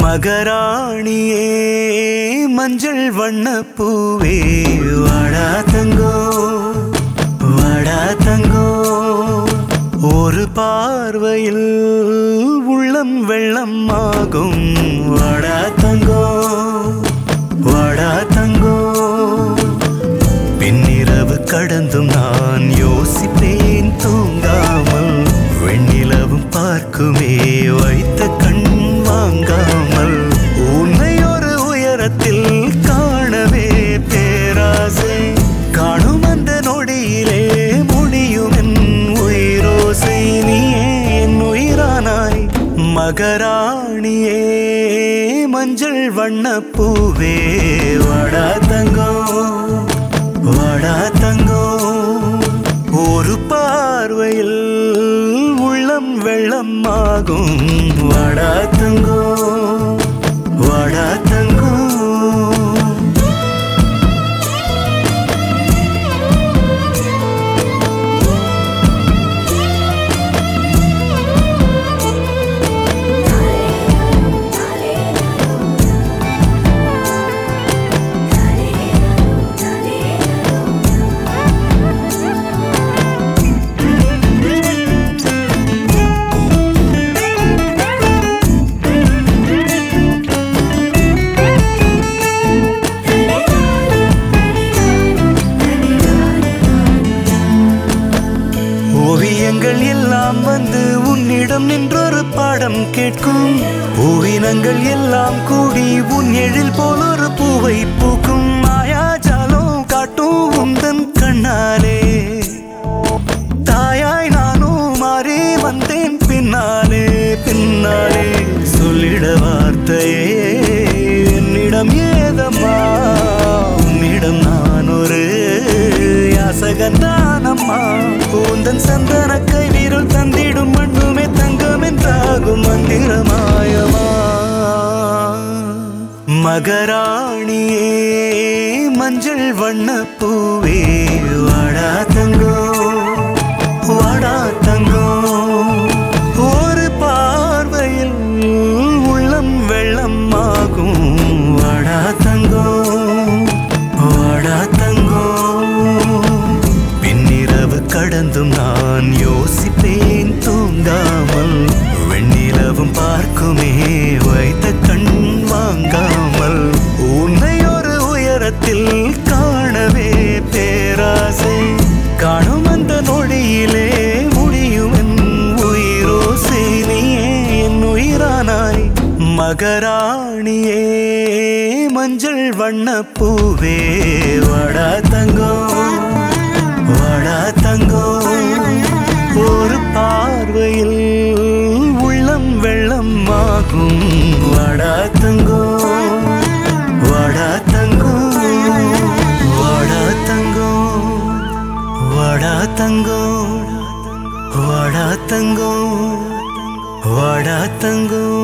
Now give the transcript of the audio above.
மகராணியே மஞ்சள் வண்ண பூவே வாடா தங்கோ வாடா தங்கோ ஒரு பார்வையில் உள்ளம் வெள்ளம் ஆகும் வாடா தங்கோ வாடா தங்கோ பின்னிரவு கடந்தும் நான் யோசிப்பேன் தூங்காமல் வெண்ணிலவும் பார்க்குமே வைத்த கண் வாங்காமல் உன்னை ஒரு உயரத்தில் காணவே பேராசை காணும் அந்த நொடியிலே முடியும் என் உயிரோசை நீயே என் உயிரானாய் மகராணியே மஞ்சள் வண்ண பூவே வாடா தங்கோ வாடா தங்கோ ஒரு பார்வையில் உள்ளம் வெள்ளம் ஆகும் வாடா தங்கோ வாடா தங்கோ ஓவியங்கள் எல்லாம் வந்து உன்னிடம் நின்றொரு பாடம் கேட்கும் ஓவினங்கள் எல்லாம் கூடி உன் எழில் போல் ஒரு பூவை பூக்கும் மாயாஜாலம் காட்டும் உந்தன் கண்ணாலே தாயாய் நானும் மாறி வந்தேன் பின்னாலே பின்னாலே சொல்லிட வார்த்தையே என்னிடம் ஏதம்மா உன்னிடம் நான் ஒரு யாசகன் தானம்மா கூந்தன் சந்தன கை வீரல் தந்திடும் மண்ணுமே தங்கம் என்றாகும் மந்திரமாயமா மகராணியே மஞ்சள் வண்ண பூவே வாடா தங்கோ வாடா தங்கோ ஒரு பார்வையில் உள்ளம் வெள்ளம் ஆகும் வாடா தங்கோ வாடா தங்கோ பின்னிரவு கடந்தும் நான் யோசிப்பேன் தூங்காமல் வெண்ணிலவும் பார்க்குமே வைத்த கண் வாங்காமல் உன்னை ஒரு உயரத்தில் காணவே பேராசை காணும் அந்த நொடியிலே முடியும் என் உயிரோசை நீயே என் உயிரானாய் மகராணியே மஞ்சள் வண்ண பூவே வாடா தங்கோ வாடா தங்கோ ஒரு பார்வையில் உள்ளம் வெள்ளம் ஆகும் வாடா தங்கோ வாடா தங்கோ வாடா தங்கோ வாடா தங்கோ வாடா தங்கோ வாடா தங்கோ